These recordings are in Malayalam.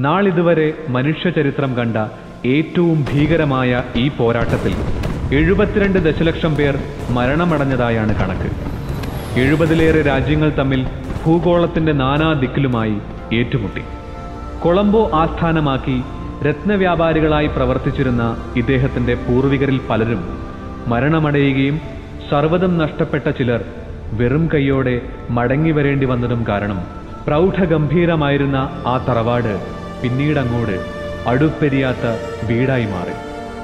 നാളിതുവരെ മനുഷ്യചരിത്രം കണ്ട ഏറ്റവും ഭീകരമായ ഈ പോരാട്ടത്തിൽ എഴുപത്തിരണ്ട് ദശലക്ഷം പേർ മരണമടഞ്ഞതായാണ് കണക്ക് എഴുപതിലേറെ രാജ്യങ്ങൾ തമ്മിൽ ഭൂഗോളത്തിന്റെ നാനാ ദിക്കിലുമായി ഏറ്റുമുട്ടി കൊളംബോ ആസ്ഥാനമാക്കി രത്നവ്യാപാരികളായി പ്രവർത്തിച്ചിരുന്ന ഇദ്ദേഹത്തിന്റെ പൂർവികരിൽ പലരും മരണമടയുകയും സർവ്വതം നഷ്ടപ്പെട്ട ചിലർ വെറും കൈയോടെ മടങ്ങി വരേണ്ടി വന്നതും കാരണം പ്രൗഢഗംഭീരമായിരുന്ന ആ തറവാട് പിന്നീടങ്ങോട്ട് അടുപ്പെരിയാത്ത വീടായി മാറി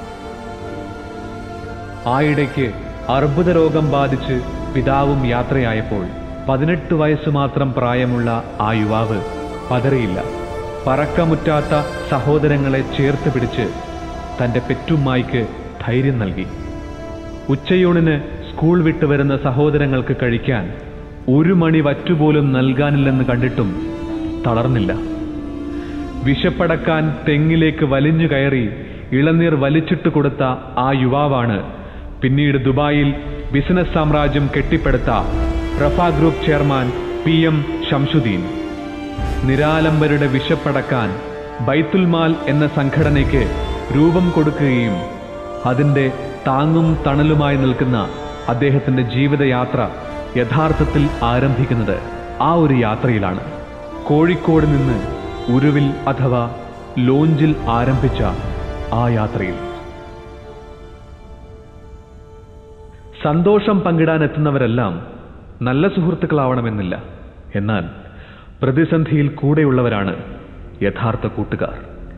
ആയിടയ്ക്ക് അർബുദ രോഗം ബാധിച്ച് പിതാവും യാത്രയായപ്പോൾ പതിനെട്ട് വയസ്സ് മാത്രം പ്രായമുള്ള ആ യുവാവ് പതറിയില്ല പറക്കമുറ്റാത്ത സഹോദരങ്ങളെ ചേർത്ത് പിടിച്ച് തന്റെ പെറ്റുമ്മായിക്ക് ധൈര്യം നൽകി ഉച്ചയൂണിന് സ്കൂൾ വിട്ടു വരുന്ന സഹോദരങ്ങൾക്ക് കഴിക്കാൻ ഒരു മണി വറ്റുപോലും നൽകാനില്ലെന്ന് കണ്ടിട്ടും തളർന്നില്ല വിശപ്പടക്കാൻ തെങ്ങിലേക്ക് വലിഞ്ഞു കയറി ഇളനീർ വലിച്ചിട്ട് കൊടുത്ത ആ യുവാവാണ് പിന്നീട് ദുബായിൽ ബിസിനസ് സാമ്രാജ്യം കെട്ടിപ്പടുത്ത Rafa group chairman P M Shamsuddin നിരാലംബരുടെ വിശപ്പടക്കാൻ ബൈത്തുൽമാൽ എന്ന സംഘടനയ്ക്ക് രൂപം കൊടുക്കുകയും അതിന്റെ താങ്ങും തണലുമായി നിൽക്കുന്ന അദ്ദേഹത്തിന്റെ ജീവിതയാത്ര യഥാർത്ഥത്തിൽ ആരംഭിക്കുന്നത് ആ ഒരു യാത്രയിലാണ് കോഴിക്കോട് നിന്ന് ഉരുവിൽ അഥവാ ലോഞ്ചിൽ ആരംഭിച്ച ആ യാത്രയിൽ സന്തോഷം പങ്കിടാനെത്തുന്നവരെല്ലാം നല്ല സുഹൃത്തുക്കളാവണമെന്നില്ല എന്നാൽ പ്രതിസന്ധിയിൽ കൂടെയുള്ളവരാണ് യഥാർത്ഥ കൂട്ടുകാർ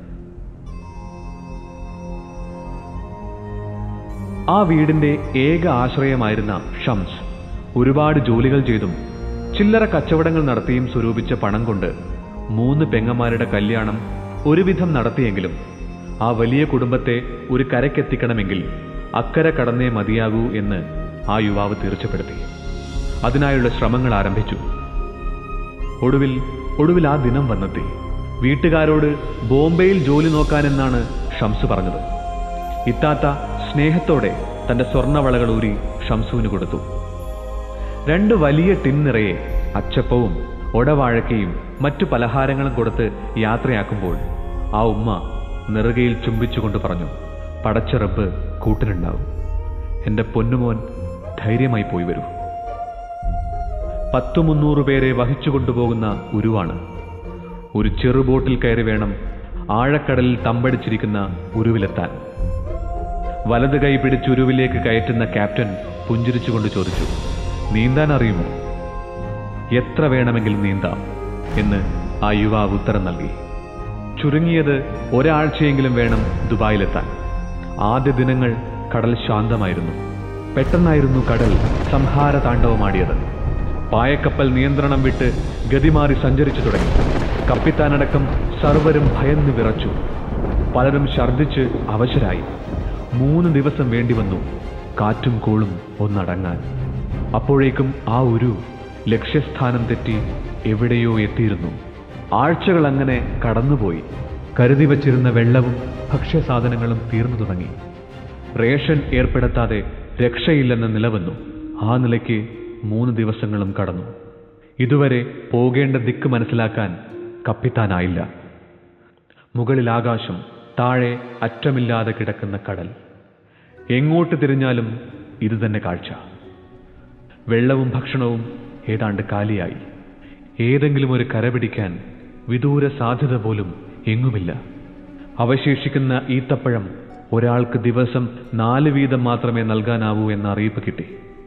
ആ വീടിന്റെ ഏക ആശ്രയമായിരുന്ന ഷംസ് ഒരുപാട് ജോലികൾ ചെയ്തും ചില്ലറ കച്ചവടങ്ങൾ നടത്തിയും സ്വരൂപിച്ച പണം കൊണ്ട് മൂന്ന് പെങ്ങന്മാരുടെ കല്യാണം ഒരുവിധം നടത്തിയെങ്കിലും ആ വലിയ കുടുംബത്തെ ഒരു കരക്കെത്തിക്കണമെങ്കിൽ അക്കരെ കടന്നേ മതിയാകൂ എന്ന് ആ യുവാവ് തീർച്ചപ്പെടുത്തി അതിനായുള്ള ശ്രമങ്ങൾ ആരംഭിച്ചു ഒടുവിൽ ഒടുവിൽ ആ ദിനം വന്നെത്തി വീട്ടുകാരോട് ബോംബെയിൽ ജോലി നോക്കാനെന്നാണ് ഷംസ് പറഞ്ഞത് ഇത്താത്ത സ്നേഹത്തോടെ തന്റെ സ്വർണവളകൾ ഊരി ഷംസുവിന് കൊടുത്തു രണ്ട് വലിയ ടിൻ നിറയെ അച്ചപ്പവും ഒടവാഴക്കയും മറ്റു പലഹാരങ്ങളും കൊടുത്ത് യാത്രയാക്കുമ്പോൾ ആ ഉമ്മ നെറുകയിൽ ചുംബിച്ചുകൊണ്ട് പറഞ്ഞു പടച്ച റബ്ബ് കൂട്ടിനുണ്ടാവും എന്റെ പൊന്നുമോൻ ധൈര്യമായി പോയി വരൂ പത്തു മുന്നൂറ് പേരെ വഹിച്ചു കൊണ്ടുപോകുന്ന ഉരുവാണ് ഒരു ചെറുബോട്ടിൽ കയറി വേണം ആഴക്കടലിൽ തമ്പടിച്ചിരിക്കുന്ന ഉരുവിലെത്താൻ വലത് കൈ പിടിച്ച് ഉരുവിലേക്ക് കയറ്റുന്ന ക്യാപ്റ്റൻ പുഞ്ചിരിച്ചുകൊണ്ട് ചോദിച്ചു നീന്താൻ അറിയുമോ എത്ര വേണമെങ്കിലും നീന്താം എന്ന് ആ യുവാവ് ഉത്തരം നൽകി ചുരുങ്ങിയത് ഒരാഴ്ചയെങ്കിലും വേണം ദുബായിലെത്താൻ ആദ്യ ദിനങ്ങൾ കടൽ ശാന്തമായിരുന്നു പെട്ടെന്നായിരുന്നു കടൽ സംഹാര താണ്ഡവമാടിയത് പായക്കപ്പൽ നിയന്ത്രണം വിട്ട് ഗതിമാറി സഞ്ചരിച്ചു തുടങ്ങി കപ്പിത്താനടക്കം സർവരും ഭയന്ന് വിറച്ചു പലരും ഛർദ്ദിച്ച് അവശരായി മൂന്ന് ദിവസം വേണ്ടി വന്നു കാറ്റും കോളും ഒന്നടങ്ങാൻ അപ്പോഴേക്കും ആ ഒരു ലക്ഷ്യസ്ഥാനം തെറ്റി എവിടെയോ എത്തിയിരുന്നു ആഴ്ചകൾ അങ്ങനെ കടന്നുപോയി കരുതി വച്ചിരുന്ന വെള്ളവും ഭക്ഷ്യസാധനങ്ങളും തീർന്നു തുടങ്ങി റേഷൻ ഏർപ്പെടുത്താതെ രക്ഷയില്ലെന്ന് നിലവന്നു ആ നിലയ്ക്ക് മൂന്ന് ദിവസങ്ങളും കടന്നു ഇതുവരെ പോകേണ്ട ദിക്ക് മനസ്സിലാക്കാൻ കപ്പിത്താനായില്ല മുകളിൽ ആകാശം താഴെ അറ്റമില്ലാതെ കിടക്കുന്ന കടൽ എങ്ങോട്ട് തിരിഞ്ഞാലും ഇതുതന്നെ കാഴ്ച വെള്ളവും ഭക്ഷണവും ഏതാണ്ട് കാലിയായി ഏതെങ്കിലും ഒരു കര പിടിക്കാൻ വിദൂര സാധ്യത പോലും എങ്ങുമില്ല അവശേഷിക്കുന്ന ഈത്തപ്പഴം ഒരാൾക്ക് ദിവസം നാല് വീതം മാത്രമേ നൽകാനാവൂ എന്ന അറിയിപ്പ് കിട്ടി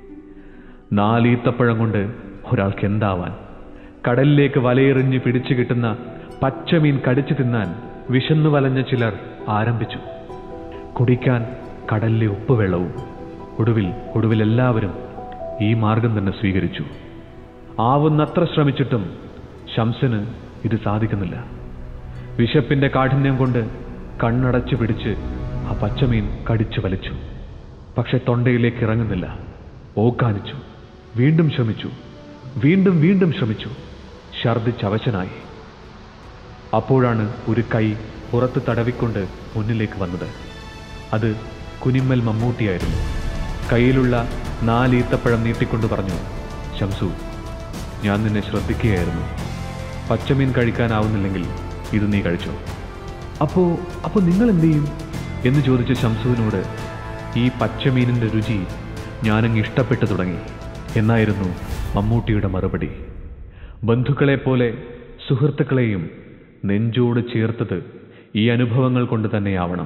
നാല് ഈത്തപ്പഴം കൊണ്ട് ഒരാൾക്ക് എന്താവാൻ കടലിലേക്ക് വലയെറിഞ്ഞ് പിടിച്ചു കിട്ടുന്ന പച്ചമീൻ കടിച്ചു തിന്നാൻ വിശന്നു വലഞ്ഞ ചിലർ ആരംഭിച്ചു കുടിക്കാൻ കടലിലെ ഉപ്പുവെള്ളവും ഒടുവിൽ ഒടുവിൽ എല്ലാവരും ഈ മാർഗം തന്നെ സ്വീകരിച്ചു ആവുന്നത്ര ശ്രമിച്ചിട്ടും ശംസന് ഇത് സാധിക്കുന്നില്ല വിശപ്പിന്റെ കാഠിന്യം കൊണ്ട് കണ്ണടച്ചു പിടിച്ച് ആ പച്ചമീൻ കടിച്ചു വലിച്ചു പക്ഷെ തൊണ്ടയിലേക്ക് ഇറങ്ങുന്നില്ല ഓക്കാനിച്ചു വീണ്ടും ശ്രമിച്ചു വീണ്ടും വീണ്ടും ശ്രമിച്ചു ഛർദിച്ചവശനായി അപ്പോഴാണ് ഒരു കൈ പുറത്ത് തടവിക്കൊണ്ട് മുന്നിലേക്ക് വന്നത് അത് കുനിമ്മൽ മമ്മൂട്ടിയായിരുന്നു കയ്യിലുള്ള നാല് ഈത്തപ്പഴം നീട്ടിക്കൊണ്ട് പറഞ്ഞു ശംസു ഞാൻ നിന്നെ ശ്രദ്ധിക്കുകയായിരുന്നു പച്ചമീൻ കഴിക്കാനാവുന്നില്ലെങ്കിൽ ഇത് നീ കഴിച്ചു അപ്പോ അപ്പോ നിങ്ങൾ എന്ത് ചെയ്യും എന്ന് ചോദിച്ച ശംസുവിനോട് ഈ പച്ചമീനിന്റെ രുചി ഞാനങ്ങ് ഇഷ്ടപ്പെട്ടു തുടങ്ങി എന്നായിരുന്നു മമ്മൂട്ടിയുടെ മറുപടി ബന്ധുക്കളെപ്പോലെ സുഹൃത്തുക്കളെയും നെഞ്ചോട് ചേർത്തത് ഈ അനുഭവങ്ങൾ കൊണ്ട് തന്നെയാവണം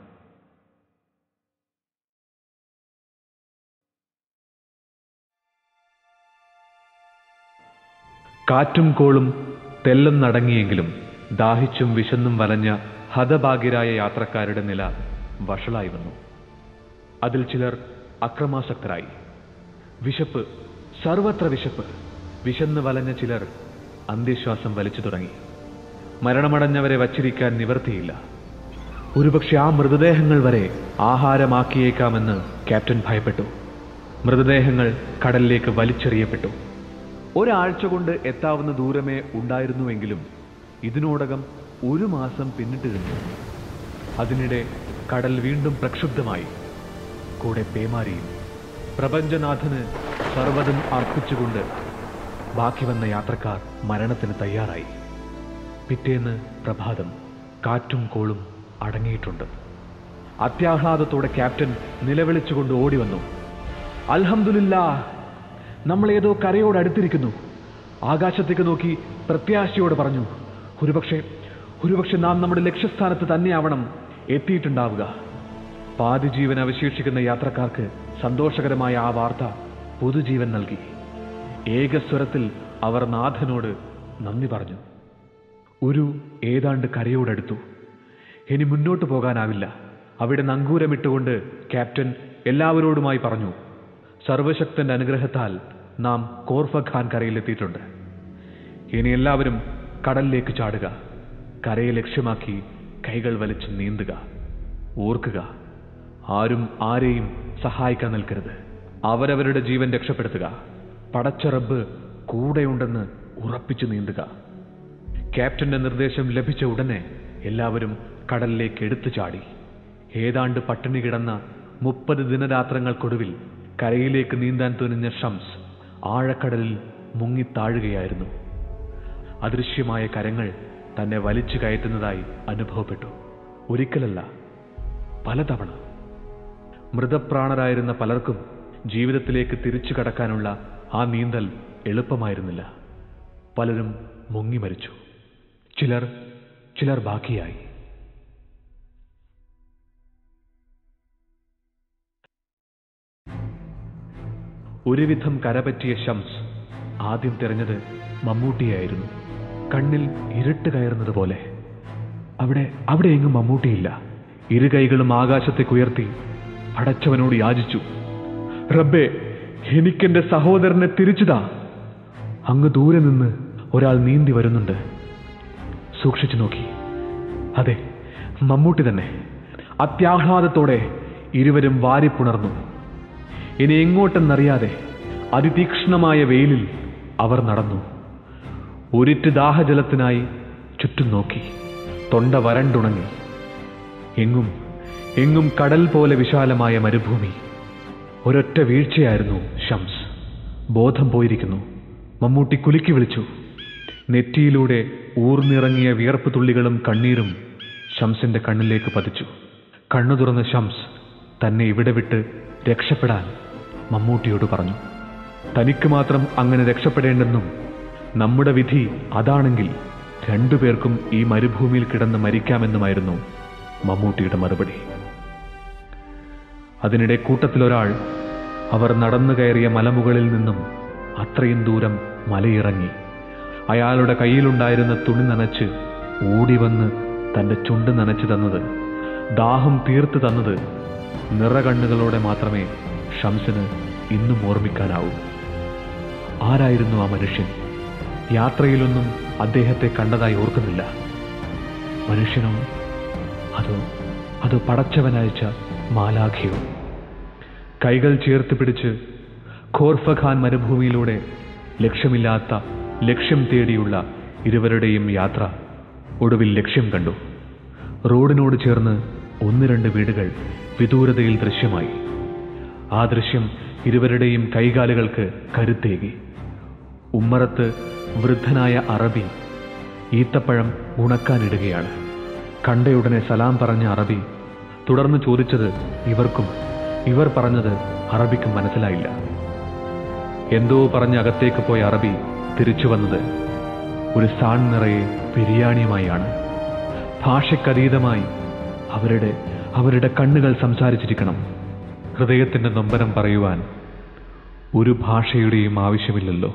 കാറ്റും കോളും തെല്ലും നടങ്ങിയെങ്കിലും ദാഹിച്ചും വിശന്നും വലഞ്ഞ ഹതഭാഗ്യരായ യാത്രക്കാരുടെ നില വഷളായി വന്നു അതിൽ ചിലർ അക്രമാസക്തരായി വിശപ്പ് സർവത്ര വിശപ്പ് വിശന്ന് വലഞ്ഞ ചിലർ അന്ത്യശ്വാസം വലിച്ചു തുടങ്ങി മരണമടഞ്ഞവരെ വച്ചിരിക്കാൻ നിവർത്തിയില്ല ഒരുപക്ഷെ ആ മൃതദേഹങ്ങൾ വരെ ആഹാരമാക്കിയേക്കാമെന്ന് ക്യാപ്റ്റൻ ഭയപ്പെട്ടു മൃതദേഹങ്ങൾ കടലിലേക്ക് വലിച്ചെറിയപ്പെട്ടു ഒരാഴ്ച കൊണ്ട് എത്താവുന്ന ദൂരമേ ഉണ്ടായിരുന്നുവെങ്കിലും ഇതിനോടകം ഒരു മാസം പിന്നിട്ട് കഴിഞ്ഞു അതിനിടെ കടൽ വീണ്ടും പ്രക്ഷുബ്ധമായി കൂടെ പേമാരിയും പ്രപഞ്ചനാഥന് സർവ്വതും അർപ്പിച്ചുകൊണ്ട് ബാക്കി വന്ന യാത്രക്കാർ മരണത്തിന് തയ്യാറായി പിറ്റേന്ന് പ്രഭാതം കാറ്റും കോളും അടങ്ങിയിട്ടുണ്ട് അത്യാഹ്ലാദത്തോടെ ക്യാപ്റ്റൻ നിലവിളിച്ചുകൊണ്ട് ഓടി വന്നു അൽഹംദുലില്ലാ നമ്മൾ ഏതോ കരയോട് അടുത്തിരിക്കുന്നു ആകാശത്തേക്ക് നോക്കി പ്രത്യാശയോട് പറഞ്ഞു ഒരുപക്ഷെ ഒരുപക്ഷെ നാം നമ്മുടെ ലക്ഷ്യസ്ഥാനത്ത് തന്നെയാവണം എത്തിയിട്ടുണ്ടാവുക പാതി ജീവൻ അവശേഷിക്കുന്ന യാത്രക്കാർക്ക് സന്തോഷകരമായ ആ വാർത്ത പുതുജീവൻ നൽകി ഏകസ്വരത്തിൽ അവർ നാഥനോട് നന്ദി പറഞ്ഞു ഒരു ഏതാണ്ട് കരയോടടുത്തു ഇനി മുന്നോട്ട് പോകാനാവില്ല അവിടെ നങ്കൂരമിട്ടുകൊണ്ട് ക്യാപ്റ്റൻ എല്ലാവരോടുമായി പറഞ്ഞു സർവശക്തന്റെ അനുഗ്രഹത്താൽ നാം കോർഫ ഖാൻ കരയിലെത്തിയിട്ടുണ്ട് ഇനി എല്ലാവരും കടലിലേക്ക് ചാടുക കരയെ ലക്ഷ്യമാക്കി കൈകൾ വലിച്ച് നീന്തുക ഓർക്കുക ആരും ആരെയും സഹായിക്കാൻ നിൽക്കരുത് അവരവരുടെ ജീവൻ രക്ഷപ്പെടുത്തുക പടച്ച റബ്ബ് കൂടെയുണ്ടെന്ന് ഉറപ്പിച്ചു നീന്തുക ക്യാപ്റ്റന്റെ നിർദ്ദേശം ലഭിച്ച ഉടനെ എല്ലാവരും കടലിലേക്ക് എടുത്തു ചാടി ഏതാണ്ട് പട്ടിണി കിടന്ന മുപ്പത് ദിനരാത്രങ്ങൾക്കൊടുവിൽ കരയിലേക്ക് നീന്താൻ തുനിഞ്ഞ ഷംസ് ആഴക്കടലിൽ മുങ്ങിത്താഴുകയായിരുന്നു അദൃശ്യമായ കരങ്ങൾ തന്നെ വലിച്ചു കയറ്റുന്നതായി അനുഭവപ്പെട്ടു ഒരിക്കലല്ല പലതവണ മൃതപ്രാണരായിരുന്ന പലർക്കും ജീവിതത്തിലേക്ക് തിരിച്ചു കടക്കാനുള്ള ആ നീന്തൽ എളുപ്പമായിരുന്നില്ല പലരും മുങ്ങി മരിച്ചു ചിലർ ചിലർ ബാക്കിയായി ഒരുവിധം കരപറ്റിയ ഷംസ് ആദ്യം തിരഞ്ഞത് മമ്മൂട്ടിയായിരുന്നു കണ്ണിൽ ഇരുട്ട് കയറുന്നത് പോലെ അവിടെ അവിടെ എങ്ങും മമ്മൂട്ടിയില്ല ഇരു കൈകളും ആകാശത്തേക്കുയർത്തി പടച്ചവനോട് യാചിച്ചു റബ്ബേ എനിക്കെന്റെ സഹോദരനെ തിരിച്ചുതാ അങ്ങ് ദൂരെ നിന്ന് ഒരാൾ നീന്തി വരുന്നുണ്ട് സൂക്ഷിച്ചു നോക്കി അതെ മമ്മൂട്ടി തന്നെ അത്യാഹ്ലാദത്തോടെ ഇരുവരും വാരിപ്പുണർന്നു ഇനി എങ്ങോട്ടെന്നറിയാതെ അതിതീക്ഷ്ണമായ വെയിലിൽ അവർ നടന്നു ഒരിറ്റ് ദാഹജലത്തിനായി ചുറ്റും നോക്കി തൊണ്ട വരണ്ടുണങ്ങി എങ്ങും എങ്ങും കടൽ പോലെ വിശാലമായ മരുഭൂമി ഒരൊറ്റ വീഴ്ചയായിരുന്നു ഷംസ് ബോധം പോയിരിക്കുന്നു മമ്മൂട്ടി കുലുക്കി വിളിച്ചു നെറ്റിയിലൂടെ ഊർന്നിറങ്ങിയ വിയർപ്പ് തുള്ളികളും കണ്ണീരും ഷംസിന്റെ കണ്ണിലേക്ക് പതിച്ചു കണ്ണു തുറന്ന ഷംസ് തന്നെ ഇവിടെ വിട്ട് രക്ഷപ്പെടാൻ മമ്മൂട്ടിയോട് പറഞ്ഞു തനിക്ക് മാത്രം അങ്ങനെ രക്ഷപ്പെടേണ്ടെന്നും നമ്മുടെ വിധി അതാണെങ്കിൽ രണ്ടുപേർക്കും ഈ മരുഭൂമിയിൽ കിടന്ന് മരിക്കാമെന്നുമായിരുന്നു മമ്മൂട്ടിയുടെ മറുപടി അതിനിടെ കൂട്ടത്തിലൊരാൾ അവർ നടന്നു കയറിയ മലമുകളിൽ നിന്നും അത്രയും ദൂരം മലയിറങ്ങി അയാളുടെ കയ്യിലുണ്ടായിരുന്ന തുണി നനച്ച് ഓടി വന്ന് തന്റെ ചുണ്ട് നനച്ചു തന്നത് ദാഹം തീർത്തു തന്നത് നിറകണ്ണുകളോടെ മാത്രമേ ഷംസിന് ഇന്നും ഓർമ്മിക്കാനാവൂ ആരായിരുന്നു ആ മനുഷ്യൻ യാത്രയിലൊന്നും അദ്ദേഹത്തെ കണ്ടതായി ഓർക്കുന്നില്ല മനുഷ്യനോ അതോ അതോ പടച്ചവനയച്ച മാലാഖയോ കൈകൾ ചേർത്ത് പിടിച്ച് ഖോർഫഖാൻ മരുഭൂമിയിലൂടെ ലക്ഷ്യമില്ലാത്ത ലക്ഷ്യം തേടിയുള്ള ഇരുവരുടെയും യാത്ര ഒടുവിൽ ലക്ഷ്യം കണ്ടു റോഡിനോട് ചേർന്ന് ഒന്ന് രണ്ട് വീടുകൾ വിദൂരതയിൽ ദൃശ്യമായി ആ ദൃശ്യം ഇരുവരുടെയും കൈകാലുകൾക്ക് കരുത്തേകി ഉമ്മറത്ത് വൃദ്ധനായ അറബി ഈത്തപ്പഴം ഉണക്കാനിടുകയാണ് കണ്ടയുടനെ സലാം പറഞ്ഞ അറബി തുടർന്ന് ചോദിച്ചത് ഇവർക്കും ഇവർ പറഞ്ഞത് അറബിക്കും മനസ്സിലായില്ല എന്തോ പറഞ്ഞ് അകത്തേക്ക് പോയ അറബി തിരിച്ചു വന്നത് ഒരു സാൺ നിറയെ ബിരിയാണിയുമായാണ് ഭാഷയ്ക്കതീതമായി അവരുടെ അവരുടെ കണ്ണുകൾ സംസാരിച്ചിരിക്കണം ഹൃദയത്തിന്റെ നൊമ്പരം പറയുവാൻ ഒരു ഭാഷയുടെയും ആവശ്യമില്ലല്ലോ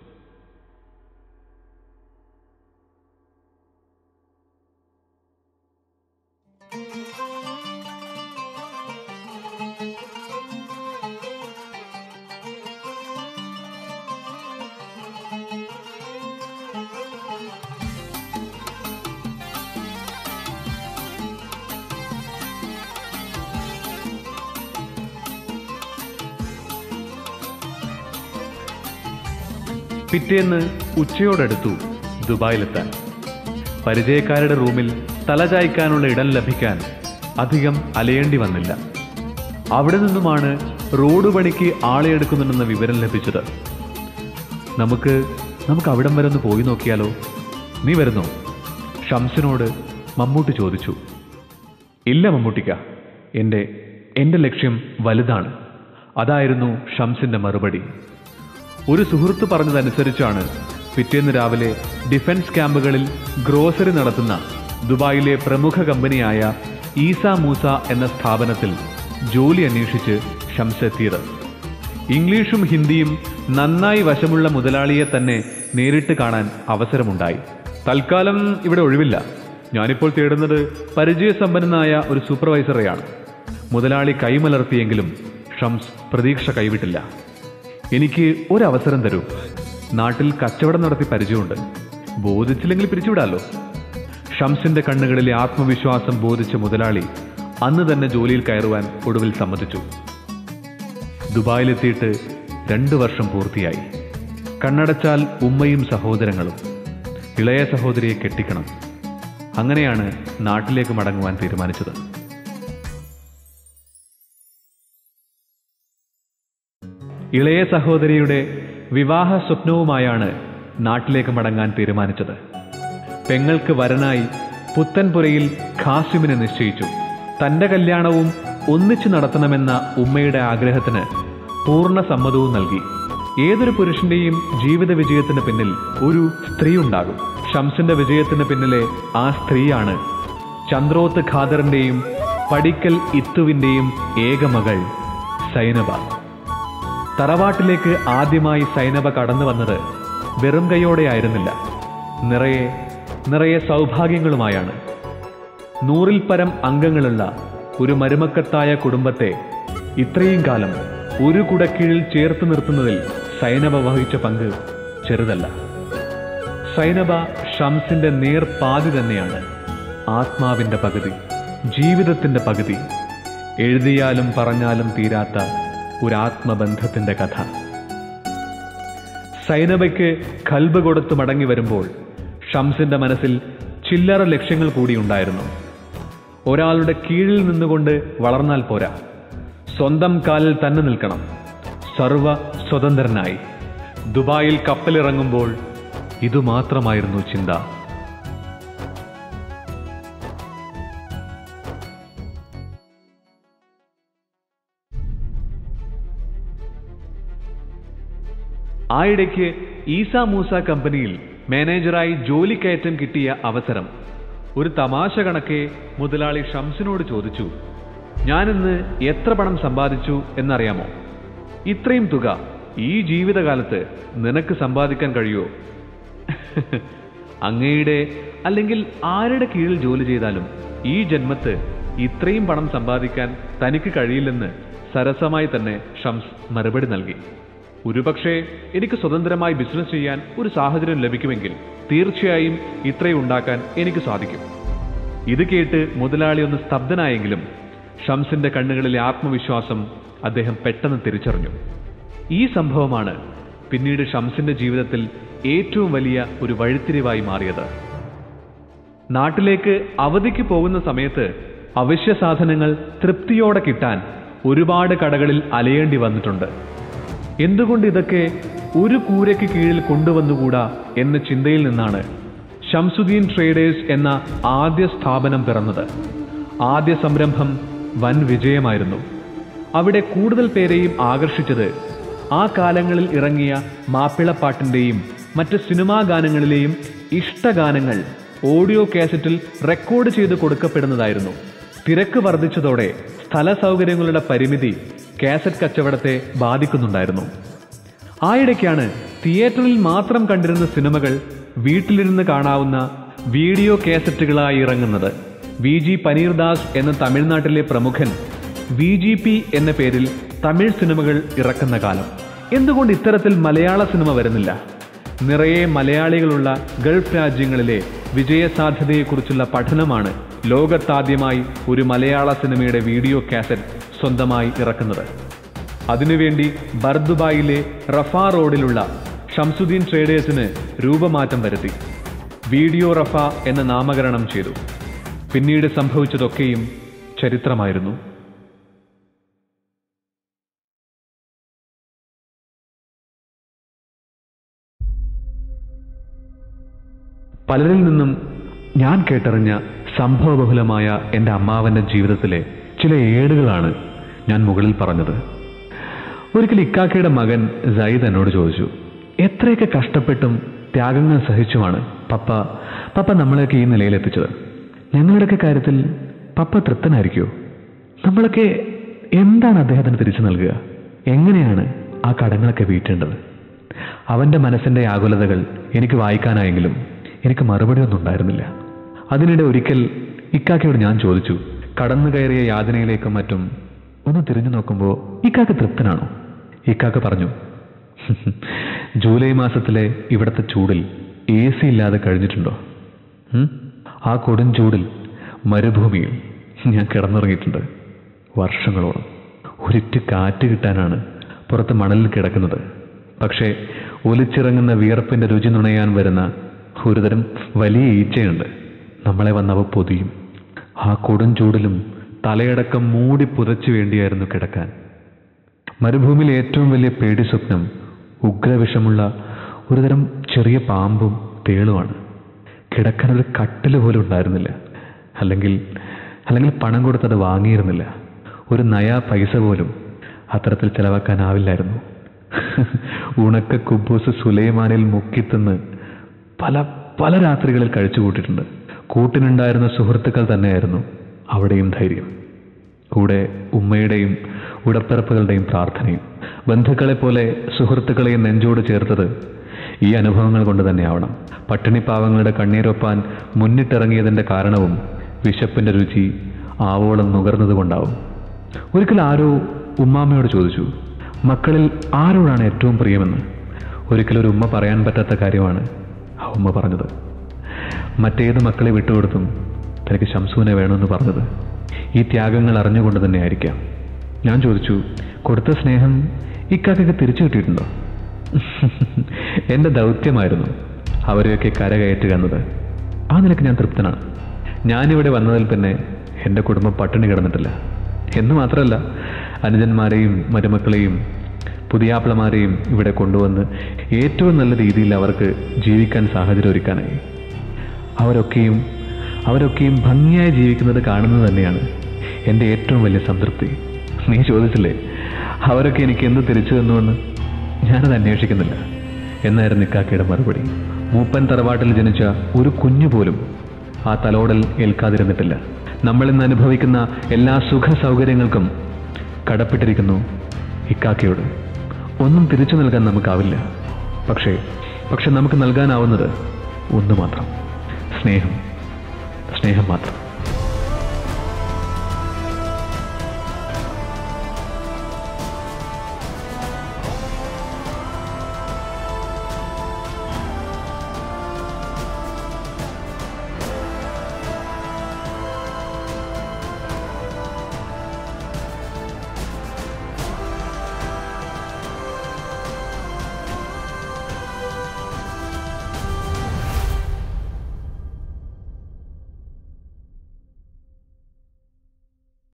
പിറ്റേന്ന് ഉച്ചയോടടുത്തു ദുബായിലെത്താൻ പരിചയക്കാരുടെ റൂമിൽ തലചായ്ക്കാനുള്ള ഇടം ലഭിക്കാൻ അധികം അലയേണ്ടി വന്നില്ല അവിടെ നിന്നുമാണ് റോഡ് പണിക്ക് ആളെ എടുക്കുന്നുണ്ടെന്ന വിവരം ലഭിച്ചത് നമുക്ക് നമുക്ക് അവിടം വരെ ഒന്ന് പോയി നോക്കിയാലോ നീ വരുന്നോ ഷംസിനോട് മമ്മൂട്ടി ചോദിച്ചു ഇല്ല മമ്മൂട്ടിക്ക എൻ്റെ എൻ്റെ ലക്ഷ്യം വലുതാണ് അതായിരുന്നു ഷംസിന്റെ മറുപടി ഒരു സുഹൃത്ത് പറഞ്ഞതനുസരിച്ചാണ് പിറ്റേന്ന് രാവിലെ ഡിഫൻസ് ക്യാമ്പുകളിൽ ഗ്രോസറി നടത്തുന്ന ദുബായിലെ പ്രമുഖ കമ്പനിയായ ഈസ മൂസ എന്ന സ്ഥാപനത്തിൽ ജോലി അന്വേഷിച്ച് ഷംസ് എത്തിയത് ഇംഗ്ലീഷും ഹിന്ദിയും നന്നായി വശമുള്ള മുതലാളിയെ തന്നെ നേരിട്ട് കാണാൻ അവസരമുണ്ടായി തൽക്കാലം ഇവിടെ ഒഴിവില്ല ഞാനിപ്പോൾ തേടുന്നത് പരിചയസമ്പന്നനായ ഒരു സൂപ്പർവൈസറെയാണ് മുതലാളി കൈമലർത്തിയെങ്കിലും ഷംസ് പ്രതീക്ഷ കൈവിട്ടില്ല എനിക്ക് ഒരവസരം തരൂ നാട്ടിൽ കച്ചവടം നടത്തി പരിചയമുണ്ട് ബോധിച്ചില്ലെങ്കിൽ പിരിച്ചുവിടാലോ ഷംസിന്റെ കണ്ണുകളിലെ ആത്മവിശ്വാസം ബോധിച്ച മുതലാളി അന്ന് തന്നെ ജോലിയിൽ കയറുവാൻ ഒടുവിൽ സമ്മതിച്ചു ദുബായിലെത്തിയിട്ട് രണ്ടു വർഷം പൂർത്തിയായി കണ്ണടച്ചാൽ ഉമ്മയും സഹോദരങ്ങളും ഇളയ സഹോദരിയെ കെട്ടിക്കണം അങ്ങനെയാണ് നാട്ടിലേക്ക് മടങ്ങുവാൻ തീരുമാനിച്ചത് ഇളയ സഹോദരിയുടെ വിവാഹ സ്വപ്നവുമായാണ് നാട്ടിലേക്ക് മടങ്ങാൻ തീരുമാനിച്ചത് പെങ്ങൾക്ക് വരനായി പുത്തൻപുരയിൽ ഖാസിമിനെ നിശ്ചയിച്ചു തന്റെ കല്യാണവും ഒന്നിച്ചു നടത്തണമെന്ന ഉമ്മയുടെ ആഗ്രഹത്തിന് പൂർണ്ണ സമ്മതവും നൽകി ഏതൊരു പുരുഷന്റെയും ജീവിത വിജയത്തിന് പിന്നിൽ ഒരു സ്ത്രീ ഉണ്ടാകും ഷംസിന്റെ വിജയത്തിന് പിന്നിലെ ആ സ്ത്രീയാണ് ചന്ദ്രോത്ത് ഖാദറിന്റെയും പടിക്കൽ ഇത്തുവിന്റെയും ഏകമകൾ സൈനബ തറവാട്ടിലേക്ക് ആദ്യമായി സൈനബ കടന്നു വന്നത് വെറും കൈയോടെയായിരുന്നില്ല നിറയെ നിറയെ സൗഭാഗ്യങ്ങളുമായാണ് നൂറിൽ പരം അംഗങ്ങളുള്ള ഒരു മരുമക്കത്തായ കുടുംബത്തെ ഇത്രയും കാലം ഒരു കുടക്കീഴിൽ ചേർത്ത് നിർത്തുന്നതിൽ സൈനബ വഹിച്ച പങ്ക് ചെറുതല്ല സൈനബ ഷംസിന്റെ നേർ പാതി തന്നെയാണ് ആത്മാവിന്റെ പകുതി ജീവിതത്തിന്റെ പകുതി എഴുതിയാലും പറഞ്ഞാലും തീരാത്ത ഒരു ആത്മബന്ധത്തിന്റെ കഥ സൈനബയ്ക്ക് കൽബ് കൊടുത്ത് മടങ്ങി വരുമ്പോൾ ഷംസിന്റെ മനസ്സിൽ ചില്ലറ ലക്ഷ്യങ്ങൾ കൂടി ഉണ്ടായിരുന്നു ഒരാളുടെ കീഴിൽ നിന്നുകൊണ്ട് വളർന്നാൽ പോരാ സ്വന്തം കാലിൽ തന്നെ നിൽക്കണം സർവ സ്വതന്ത്രനായി ദുബായിൽ കപ്പലിറങ്ങുമ്പോൾ ഇതുമാത്രമായിരുന്നു ചിന്ത ആയിടയ്ക്ക് ഈസ മൂസ കമ്പനിയിൽ മാനേജറായി ജോലി കയറ്റം കിട്ടിയ അവസരം ഒരു തമാശ കണക്കെ മുതലാളി ഷംസിനോട് ചോദിച്ചു ഞാനിന്ന് എത്ര പണം സമ്പാദിച്ചു എന്നറിയാമോ ഇത്രയും തുക ഈ ജീവിതകാലത്ത് നിനക്ക് സമ്പാദിക്കാൻ കഴിയുമോ അങ്ങയുടെ അല്ലെങ്കിൽ ആരുടെ കീഴിൽ ജോലി ചെയ്താലും ഈ ജന്മത്ത് ഇത്രയും പണം സമ്പാദിക്കാൻ തനിക്ക് കഴിയില്ലെന്ന് സരസമായി തന്നെ ഷംസ് മറുപടി നൽകി ഒരുപക്ഷെ എനിക്ക് സ്വതന്ത്രമായി ബിസിനസ് ചെയ്യാൻ ഒരു സാഹചര്യം ലഭിക്കുമെങ്കിൽ തീർച്ചയായും ഇത്രയും ഉണ്ടാക്കാൻ എനിക്ക് സാധിക്കും ഇത് കേട്ട് മുതലാളി ഒന്ന് സ്തബ്ധനായെങ്കിലും ഷംസിന്റെ കണ്ണുകളിലെ ആത്മവിശ്വാസം അദ്ദേഹം പെട്ടെന്ന് തിരിച്ചറിഞ്ഞു ഈ സംഭവമാണ് പിന്നീട് ഷംസിന്റെ ജീവിതത്തിൽ ഏറ്റവും വലിയ ഒരു വഴിത്തിരിവായി മാറിയത് നാട്ടിലേക്ക് അവധിക്ക് പോകുന്ന സമയത്ത് അവശ്യ സാധനങ്ങൾ തൃപ്തിയോടെ കിട്ടാൻ ഒരുപാട് കടകളിൽ അലയേണ്ടി വന്നിട്ടുണ്ട് എന്തുകൊണ്ട് ഇതൊക്കെ ഒരു കൂരയ്ക്ക് കീഴിൽ കൊണ്ടുവന്നുകൂടാ എന്ന ചിന്തയിൽ നിന്നാണ് ഷംസുദ്ദീൻ ട്രേഡേഴ്സ് എന്ന ആദ്യ സ്ഥാപനം പിറന്നത് ആദ്യ സംരംഭം വൻ വിജയമായിരുന്നു അവിടെ കൂടുതൽ പേരെയും ആകർഷിച്ചത് ആ കാലങ്ങളിൽ ഇറങ്ങിയ മാപ്പിളപ്പാട്ടിൻ്റെയും മറ്റ് സിനിമാ ഗാനങ്ങളിലെയും ഇഷ്ടഗാനങ്ങൾ ഓഡിയോ കാസറ്റിൽ റെക്കോർഡ് ചെയ്ത് കൊടുക്കപ്പെടുന്നതായിരുന്നു തിരക്ക് വർദ്ധിച്ചതോടെ സ്ഥല സൗകര്യങ്ങളുടെ പരിമിതി കാസറ്റ് കച്ചവടത്തെ ബാധിക്കുന്നുണ്ടായിരുന്നു ആയിടയ്ക്കാണ് തിയേറ്ററിൽ മാത്രം കണ്ടിരുന്ന സിനിമകൾ വീട്ടിലിരുന്ന് കാണാവുന്ന വീഡിയോ കാസറ്റുകളായി ഇറങ്ങുന്നത് വി ജി പനീർദാസ് എന്ന തമിഴ്നാട്ടിലെ പ്രമുഖൻ വി ജി പി എന്ന പേരിൽ തമിഴ് സിനിമകൾ ഇറക്കുന്ന കാലം എന്തുകൊണ്ട് ഇത്തരത്തിൽ മലയാള സിനിമ വരുന്നില്ല നിറയെ മലയാളികളുള്ള ഗൾഫ് രാജ്യങ്ങളിലെ വിജയസാധ്യതയെക്കുറിച്ചുള്ള പഠനമാണ് ലോകത്താദ്യമായി ഒരു മലയാള സിനിമയുടെ വീഡിയോ കാസറ്റ് സ്വന്തമായി ഇറക്കുന്നത് അതിനുവേണ്ടി ബർദുബായിലെ റഫ റോഡിലുള്ള ഷംസുദ്ദീൻ ട്രേഡേഴ്സിന് രൂപമാറ്റം വരുത്തി വീഡിയോ റഫ എന്ന നാമകരണം ചെയ്തു പിന്നീട് സംഭവിച്ചതൊക്കെയും ചരിത്രമായിരുന്നു പലരിൽ നിന്നും ഞാൻ കേട്ടറിഞ്ഞ സംഭവബഹുലമായ എൻ്റെ അമ്മാവൻ്റെ ജീവിതത്തിലെ ചില ഏടുകളാണ് ഞാൻ മുകളിൽ പറഞ്ഞത് ഒരിക്കൽ ഇക്കാക്കയുടെ മകൻ സയ്യിദ് എന്നോട് ചോദിച്ചു എത്രയൊക്കെ കഷ്ടപ്പെട്ടും ത്യാഗങ്ങൾ സഹിച്ചുമാണ് പപ്പ പപ്പ നമ്മളെയൊക്കെ ഈ നിലയിലെത്തിച്ചത് ഞങ്ങളുടെയൊക്കെ കാര്യത്തിൽ പപ്പ തൃപ്തനായിരിക്കുമോ നമ്മളൊക്കെ എന്താണ് അദ്ദേഹത്തിന് തിരിച്ചു നൽകുക എങ്ങനെയാണ് ആ കടങ്ങളൊക്കെ വീട്ടേണ്ടത് അവൻ്റെ മനസ്സിൻ്റെ ആകുലതകൾ എനിക്ക് വായിക്കാനായെങ്കിലും എനിക്ക് മറുപടി ഒന്നും ഉണ്ടായിരുന്നില്ല അതിനിടെ ഒരിക്കൽ ഇക്കാക്കയോട് ഞാൻ ചോദിച്ചു കടന്നു കയറിയ യാതനയിലേക്കും മറ്റും ഒന്ന് തിരിഞ്ഞു നോക്കുമ്പോൾ ഇക്കാക്ക് തൃപ്തനാണോ ഇക്കാക്ക പറഞ്ഞു ജൂലൈ മാസത്തിലെ ഇവിടുത്തെ ചൂടിൽ എ സി ഇല്ലാതെ കഴിഞ്ഞിട്ടുണ്ടോ ഉം? ആ കൊടും ചൂടിൽ മരുഭൂമിയിൽ ഞാൻ കിടന്നുറങ്ങിയിട്ടുണ്ട് വർഷങ്ങളോളം ഒരിറ്റ് കാറ്റ് കിട്ടാനാണ് പുറത്ത് മണലിൽ കിടക്കുന്നത് പക്ഷേ ഒലിച്ചിറങ്ങുന്ന വിയർപ്പിന്റെ രുചി നുണയാൻ വരുന്ന ഒരുതരം വലിയ ഈച്ചയുണ്ട് നമ്മളെ വന്നവ പൊതിയും ആ കൊടും ചൂടിലും തലയടക്കം മൂടി പുതച്ചു വേണ്ടിയായിരുന്നു കിടക്കാൻ മരുഭൂമിയിലെ ഏറ്റവും വലിയ പേടി സ്വപ്നം ഉഗ്രവിഷമുള്ള ഒരുതരം ചെറിയ പാമ്പും തേളുമാണ് കിടക്കാൻ ഒരു കട്ടിൽ പോലും ഉണ്ടായിരുന്നില്ല അല്ലെങ്കിൽ അല്ലെങ്കിൽ പണം കൊടുത്തത് വാങ്ങിയിരുന്നില്ല ഒരു നയാ പൈസ പോലും അത്തരത്തിൽ ചെലവാക്കാനാവില്ലായിരുന്നു ഉണക്ക കുബൂസ് സുലൈമാനിൽ മുക്കിത്തിന്ന് പല പല രാത്രികളിൽ കഴിച്ചു കൂട്ടിയിട്ടുണ്ട് കൂട്ടിനുണ്ടായിരുന്ന സുഹൃത്തുക്കൾ തന്നെയായിരുന്നു അവിടെയും ധൈര്യം കൂടെ ഉമ്മയുടെയും ഉടപ്പിറപ്പുകളുടെയും പ്രാർത്ഥനയും ബന്ധുക്കളെ പോലെ സുഹൃത്തുക്കളെയും നെഞ്ചോട് ചേർത്തത് ഈ അനുഭവങ്ങൾ കൊണ്ട് തന്നെയാവണം പട്ടിണിപ്പാവങ്ങളുടെ കണ്ണീരൊപ്പാൻ മുന്നിട്ടിറങ്ങിയതിൻ്റെ കാരണവും വിശപ്പിൻ്റെ രുചി ആവോളം നുകർന്നതുകൊണ്ടാവും ഒരിക്കൽ ആരോ ഉമ്മാമ്മയോട് ചോദിച്ചു മക്കളിൽ ആരോടാണ് ഏറ്റവും പ്രിയമെന്ന് ഒരിക്കലും ഒരു ഉമ്മ പറയാൻ പറ്റാത്ത കാര്യമാണ് ആ ഉമ്മ പറഞ്ഞത് മറ്റേത് മക്കളെ വിട്ടുകൊടുത്തും തനിക്ക് ശംസുവിനെ വേണമെന്ന് പറഞ്ഞത് ഈ ത്യാഗങ്ങൾ അറിഞ്ഞുകൊണ്ട് തന്നെ ആയിരിക്കാം ഞാൻ ചോദിച്ചു കൊടുത്ത സ്നേഹം ഇക്കാക്കൊക്കെ തിരിച്ചു കിട്ടിയിട്ടുണ്ടോ എൻ്റെ ദൗത്യമായിരുന്നു അവരെയൊക്കെ കരകയറ്റുക എന്നത് ആ നിലയ്ക്ക് ഞാൻ തൃപ്തനാണ് ഞാനിവിടെ വന്നതിൽ പിന്നെ എൻ്റെ കുടുംബം പട്ടിണി കിടന്നിട്ടില്ല എന്ന് മാത്രമല്ല അനുജന്മാരെയും മരുമക്കളെയും പുതിയാപ്പിളമാരെയും ഇവിടെ കൊണ്ടുവന്ന് ഏറ്റവും നല്ല രീതിയിൽ അവർക്ക് ജീവിക്കാൻ സാഹചര്യം ഒരുക്കാനായി അവരൊക്കെയും അവരൊക്കെയും ഭംഗിയായി ജീവിക്കുന്നത് കാണുന്നത് തന്നെയാണ് എൻ്റെ ഏറ്റവും വലിയ സംതൃപ്തി നീ ചോദിച്ചില്ലേ അവരൊക്കെ എനിക്ക് എന്ത് തിരിച്ചു തന്നുവെന്ന് ഞാനത് അന്വേഷിക്കുന്നില്ല എന്നായിരുന്നു ഇക്കാക്കയുടെ മറുപടി മൂപ്പൻ തറവാട്ടിൽ ജനിച്ച ഒരു കുഞ്ഞു പോലും ആ തലോടൽ ഏൽക്കാതിരുന്നിട്ടില്ല നമ്മൾ ഇന്ന് അനുഭവിക്കുന്ന എല്ലാ സുഖ സൗകര്യങ്ങൾക്കും കടപ്പെട്ടിരിക്കുന്നു ഇക്കാക്കയോട് ഒന്നും തിരിച്ചു നൽകാൻ നമുക്കാവില്ല പക്ഷേ പക്ഷെ നമുക്ക് നൽകാനാവുന്നത് ഒന്ന് മാത്രം സ്നേഹം സ്നേഹം മാത്രം